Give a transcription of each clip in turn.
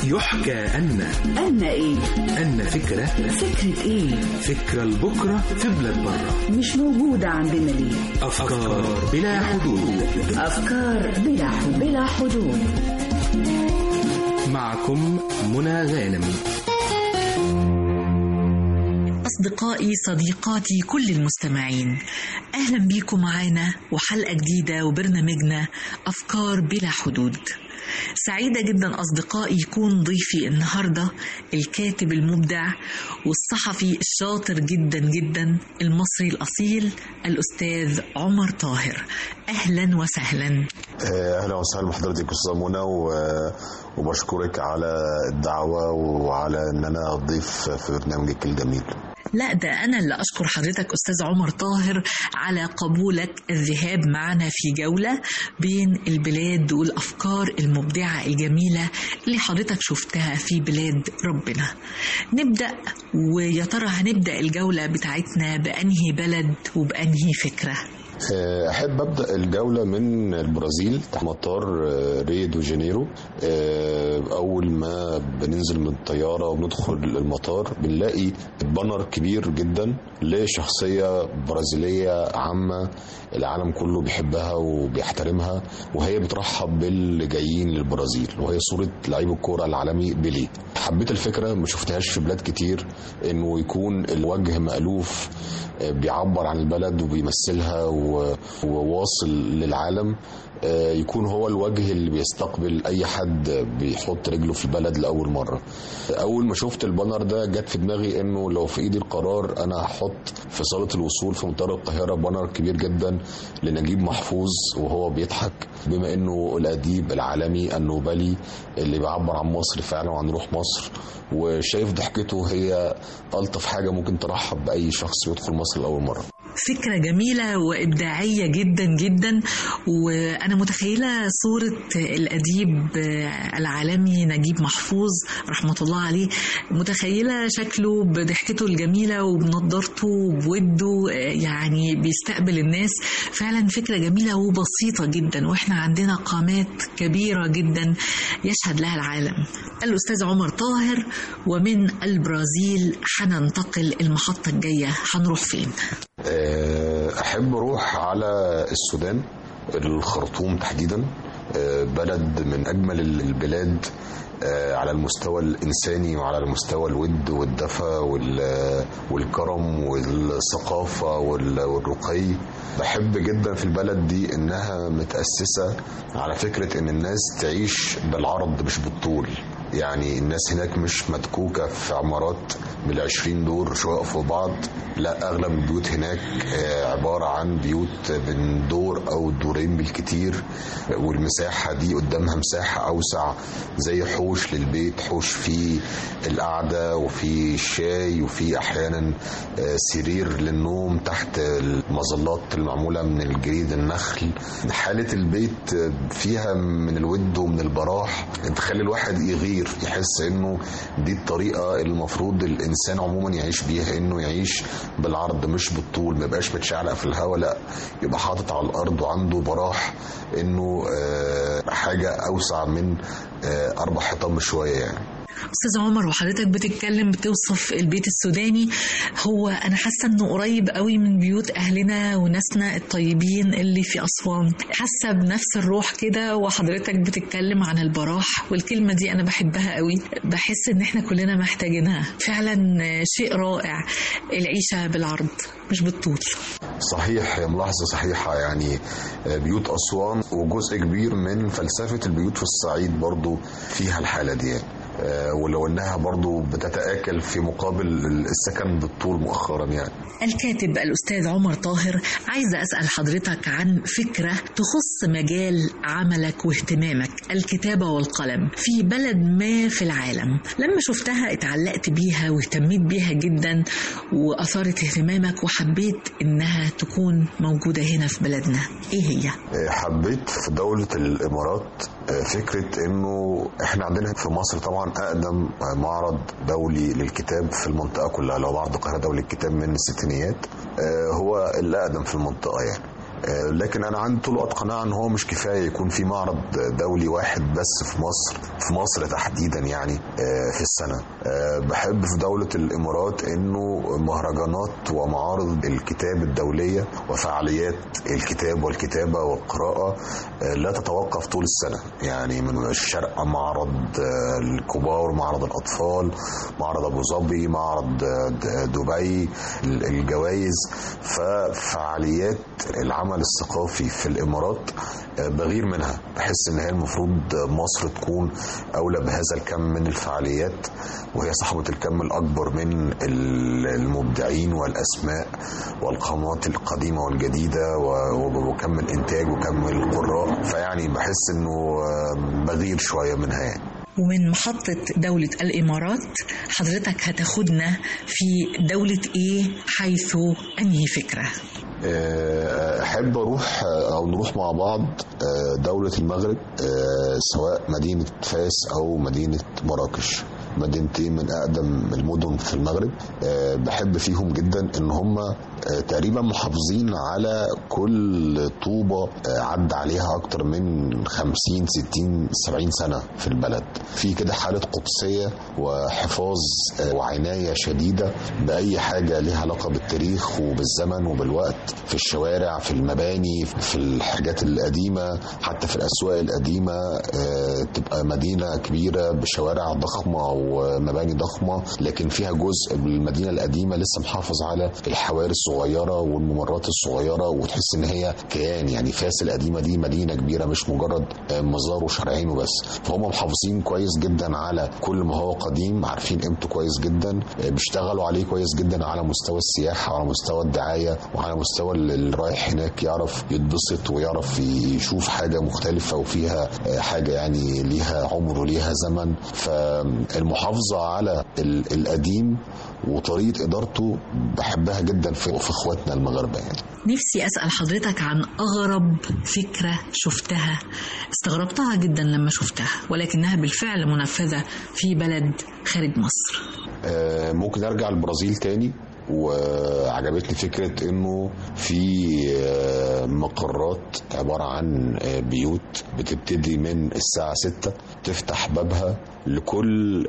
يحكى أن أن إيه؟ أن فكرة فكرة إيه؟ فكرة لبكرة في بلاد برة مش موجودة عندنا ليه؟ أفكار بلا حدود أفكار بلا حدود بلا حدود معكم منى غانم أصدقائي صديقاتي كل المستمعين أهلا بيكم معانا وحلقة جديدة وبرنامجنا أفكار بلا حدود سعيدة جدا أصدقائي يكون ضيفي النهاردة الكاتب المبدع والصحفي الشاطر جدا جدا المصري الأصيل الأستاذ عمر طاهر أهلا وسهلا اهلا وسهلا بحضرتك استاذه منى و- وبشكرك على الدعوه وعلى ان انا اضيف في برنامجك الجميل لا ده أنا اللي أشكر حضرتك أستاذ عمر طاهر على قبولك الذهاب معنا في جولة بين البلاد والأفكار المبدعة الجميلة اللي حضرتك شفتها في بلاد ربنا نبدأ ويا ترى هنبدأ الجولة بتاعتنا بأنهي بلد وبأنهي فكرة احب ابدا الجوله من البرازيل تحت مطار ريو دو جانيرو أه، اول ما بننزل من الطياره وبندخل المطار بنلاقي بانر كبير جدا لشخصيه برازيليه عامه العالم كله بيحبها وبيحترمها وهي بترحب باللي جايين للبرازيل وهي صوره لعيب الكوره العالمي بيلي حبيت الفكره ما شفتهاش في بلاد كتير انه يكون الوجه مألوف آه، بيعبر عن البلد وبيمثلها و- وواصل للعالم آه، يكون هو الوجه اللي بيستقبل اي حد بيحط رجله في البلد لاول مره اول ما شفت البانر ده جت في دماغي انه لو في ايدي القرار انا هحط في صاله الوصول في مطار القاهره بانر كبير جدا لنجيب محفوظ وهو بيضحك بما انه الاديب العالمي النوبلي اللي بيعبر عن مصر فعلا وعن روح مصر وشايف ضحكته هي الطف حاجه ممكن ترحب باي شخص يدخل مصر لاول مره فكرة جميلة وإبداعية جدا جدا وأنا متخيلة صورة الأديب العالمي نجيب محفوظ رحمة الله عليه متخيلة شكله بضحكته الجميلة وبنضارته وبوده يعني بيستقبل الناس فعلا فكرة جميلة وبسيطة جدا وإحنا عندنا قامات كبيرة جدا يشهد لها العالم الأستاذ عمر طاهر ومن البرازيل هننتقل المحطة الجاية هنروح فين؟ آه، احب اروح على السودان الخرطوم تحديدا آه، بلد من اجمل البلاد آه، على المستوى الانساني وعلى المستوى الود والدفى وال- والكرم والثقافه وال- والرقي بحب جدا في البلد دي انها متاسسه على فكره ان الناس تعيش بالعرض مش بالطول يعني الناس هناك مش متكوكة في عمارات من 20 دور شقق فوق بعض لا أغلب البيوت هناك آه، عبارة عن بيوت من دور أو دورين بالكتير والمساحة دي قدامها مساحة أوسع زي حوش للبيت حوش فيه القعدة وفي الشاي وفي أحيانا آه، سرير للنوم تحت المظلات المعمولة من الجريد النخل حالة البيت آه، فيها من الود ومن البراح تخلي الواحد يغير يحس انه دي الطريقه اللي المفروض الانسان عموما يعيش بيها انه يعيش بالعرض مش بالطول ما يبقاش متشعلق في الهواء لا يبقى حاطط على الارض وعنده براح انه آه، حاجه اوسع من آه، اربع حيطان بشويه يعني استاذ عمر وحضرتك بتتكلم بتوصف البيت السوداني هو انا حاسه انه قريب قوي من بيوت اهلنا وناسنا الطيبين اللي في اسوان حاسه بنفس الروح كده وحضرتك بتتكلم عن البراح والكلمه دي انا بحبها قوي بحس ان احنا كلنا محتاجينها فعلا شيء رائع العيشه بالعرض مش بالطول صحيح هي ملاحظة صحيحة يعني آه، بيوت أسوان وجزء كبير من فلسفة البيوت في الصعيد برضو فيها الحالة دي يعني. آه، ولو انها برضو بتتآكل في مقابل السكن بالطول مؤخرا يعني الكاتب الأستاذ عمر طاهر عايزة أسأل حضرتك عن فكرة تخص مجال عملك واهتمامك الكتابة والقلم في بلد ما في العالم لما شفتها اتعلقت بيها واهتميت بيها جدا وأثارت اهتمامك وحبيت إنها تكون موجودة هنا في بلدنا إيه هي؟ آه، حبيت في دولة الإمارات آه، فكرة إنه إحنا عندنا في مصر طبعا أقدم آه، معرض دولي للكتاب في المنطقة كلها لو معرض القاهرة دولي الكتاب من الستينيات آه، هو الأقدم في المنطقة يعني آه، لكن انا عندي طول الوقت قناعه ان هو مش كفايه يكون في معرض دولي واحد بس في مصر في مصر تحديدا يعني آه، في السنه آه، بحب في دوله الامارات انه مهرجانات ومعارض الكتاب الدوليه وفعاليات الكتاب والكتابه والقراءه آه، لا تتوقف طول السنه يعني من الشرق معرض آه، الكبار معرض الاطفال معرض ابو ظبي معرض آه، د- دبي ال- الجوائز ففعاليات العمل الثقافي في الامارات آه، بغير منها بحس ان هي المفروض مصر تكون اولى بهذا الكم من الفعاليات وهي صاحبه الكم الاكبر من ال- المبدعين والاسماء والقامات القديمه والجديده و- و- وكم الانتاج وكم القراء فيعني بحس انه آه، بغير شويه منها يعني ومن محطة دولة الإمارات حضرتك هتاخدنا في دولة إيه حيث أنهي فكرة آه، احب اروح آه، او نروح مع بعض آه، دولة المغرب آه، سواء مدينة فاس او مدينة مراكش مدينتين من اقدم المدن في المغرب آه، بحب فيهم جدا ان هم آه، تقريبا محافظين على كل طوبة آه، عدى عليها اكتر من 50 60 70 سنة في البلد في كده حالة قدسية وحفاظ آه، وعناية شديدة بأي حاجة ليها علاقة بالتاريخ وبالزمن وبالوقت في الشوارع في المباني في الحاجات القديمة حتى في الأسواق القديمة آه، تبقى مدينة كبيرة بشوارع ضخمة ومباني ضخمة لكن فيها جزء من المدينة القديمة لسه محافظ على الحواري الصغيرة والممرات الصغيرة وتحس إن هي كيان يعني فاس القديمة دي مدينة كبيرة مش مجرد آه، مزار وشارعين وبس فهم محافظين كويس جدا على كل ما هو قديم عارفين قيمته كويس جدا آه، بيشتغلوا عليه كويس جدا على مستوى السياحة وعلى مستوى الدعاية وعلى مستوى اللي رايح هناك يعرف يتبسط ويعرف يشوف حاجة مختلفة وفيها آه، حاجة يعني ليها عمر وليها زمن فالمحافظة على ال- القديم وطريقة إدارته بحبها جدا في في إخواتنا المغاربة يعني نفسي أسأل حضرتك عن أغرب فكرة شفتها استغربتها جدا لما شفتها ولكنها بالفعل منفذة في بلد خارج مصر آه، ممكن ارجع البرازيل تاني وعجبتني فكرة انه في آه، مقرات عبارة عن آه، بيوت بتبتدي من الساعة ستة تفتح بابها لكل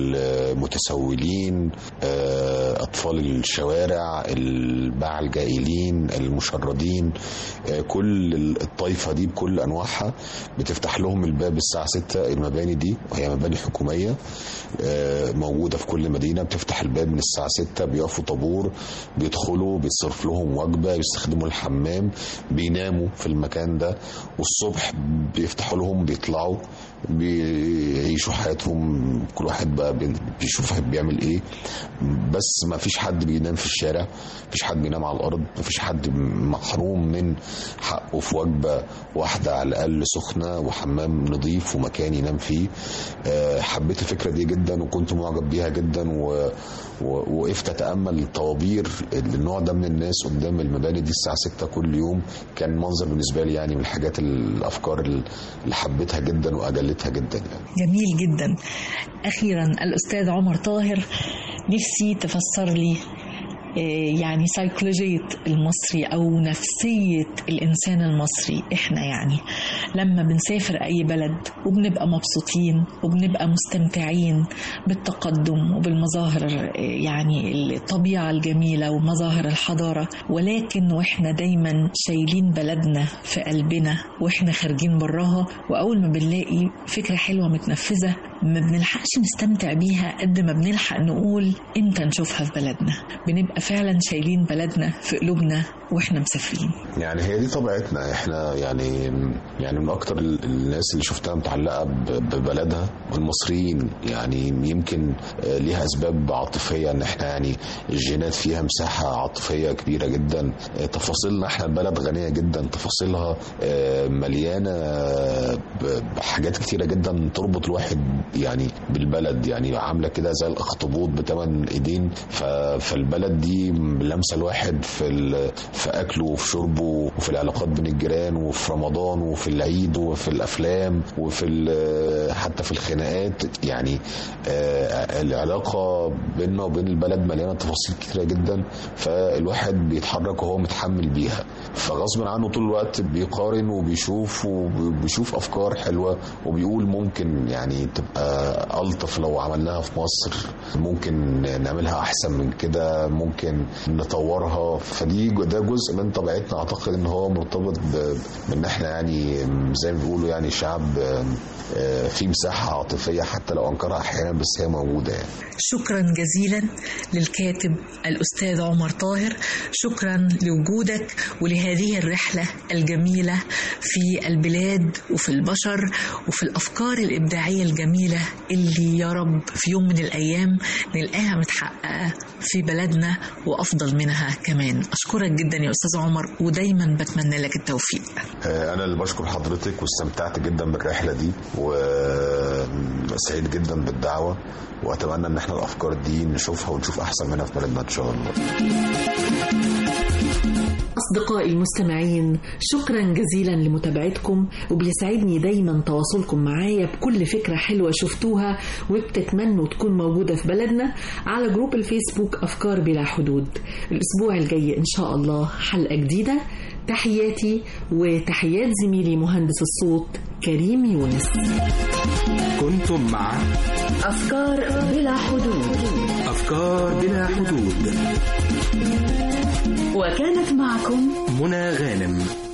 المتسولين آه، أطفال الشوارع الباع الجائلين المشردين آه، كل الطائفة دي بكل أنواعها بتفتح لهم الباب الساعة ستة المباني دي وهي مباني حكومية آه، موجودة في كل مدينة بتفتح الباب من الساعة ستة بيقفوا طابور بيدخلوا بيتصرف لهم وجبة يستخدموا الحمام بيناموا في المكان ده والصبح بيفتحوا لهم بيطلعوا بيعيشوا حياتهم كل واحد بقى بي- بيشوف بيعمل ايه بس ما فيش حد بينام في الشارع ما فيش حد بينام على الارض ما فيش حد محروم من حقه في وجبه واحده على الاقل سخنه وحمام نظيف ومكان ينام فيه آه، حبيت الفكره دي جدا وكنت معجب بيها جدا و- و- وقفت اتامل طوابير النوع ده من الناس قدام المباني دي الساعه 6 كل يوم كان منظر بالنسبه لي يعني من الحاجات الافكار اللي حبيتها جدا واجلتها جدا يعني جميل جدا أخيرا الأستاذ عمر طاهر نفسي تفسر لي آه، يعني سيكولوجية المصري أو نفسية الإنسان المصري إحنا يعني لما بنسافر أي بلد وبنبقى مبسوطين وبنبقى مستمتعين بالتقدم وبالمظاهر آه، يعني الطبيعة الجميلة ومظاهر الحضارة ولكن وإحنا دايما شايلين بلدنا في قلبنا وإحنا خارجين براها وأول ما بنلاقي فكرة حلوة متنفذة ما بنلحقش نستمتع بيها قد ما بنلحق نقول امتى نشوفها في بلدنا بنبقى فعلا شايلين بلدنا في قلوبنا واحنا مسافرين يعني هي دي طبيعتنا احنا يعني يعني من اكتر ال- الناس اللي شفتها متعلقه ب- ببلدها والمصريين يعني يمكن آه، ليها اسباب عاطفيه ان احنا يعني الجينات فيها مساحه عاطفيه كبيره جدا آه، تفاصيلنا احنا بلد غنيه جدا تفاصيلها آه، مليانه ب- بحاجات كتيره جدا تربط الواحد يعني بالبلد يعني عامله كده زي الاخطبوط بثمان ايدين ف- فالبلد دي لمسه الواحد في ال- في اكله وفي شربه وفي العلاقات بين الجيران وفي رمضان وفي العيد وفي الافلام وفي ال- حتى في الخناقات يعني آه، العلاقه بيننا وبين البلد مليانه تفاصيل كتيره جدا فالواحد بيتحرك وهو متحمل بيها فغصب عنه طول الوقت بيقارن وبيشوف وبيشوف افكار حلوه وبيقول ممكن يعني تبقى الطف لو عملناها في مصر ممكن نعملها احسن من كده ممكن نطورها فدي ده جزء من طبيعتنا اعتقد ان هو مرتبط ب- بان احنا يعني زي ما بيقولوا يعني شعب آه، فيه مساحه عاطفيه حتى لو انكرها احيانا بس هي موجوده يعني شكرا جزيلا للكاتب الأستاذ عمر طاهر شكرا لوجودك ولهذه الرحلة الجميلة في البلاد وفي البشر وفي الأفكار الإبداعية الجميلة اللي يا رب في يوم من الأيام نلقاها متحققة في بلدنا وأفضل منها كمان أشكرك جدا يا أستاذ عمر ودايما بتمنى لك التوفيق آه، انا اللي بشكر حضرتك واستمتعت جدا بالرحله دي وسعيد جدا بالدعوه واتمنى ان احنا الافكار دي نشوفها ونشوف احسن منها في بلدنا ان شاء الله أصدقائي المستمعين شكرا جزيلا لمتابعتكم وبيسعدني دايما تواصلكم معايا بكل فكرة حلوة شفتوها وبتتمنوا تكون موجودة في بلدنا على جروب الفيسبوك أفكار بلا حدود الأسبوع الجاي إن شاء الله حلقة جديدة تحياتي وتحيات زميلي مهندس الصوت كريم يونس كنتم مع أفكار بلا حدود أفكار بلا حدود وكانت معكم منى غانم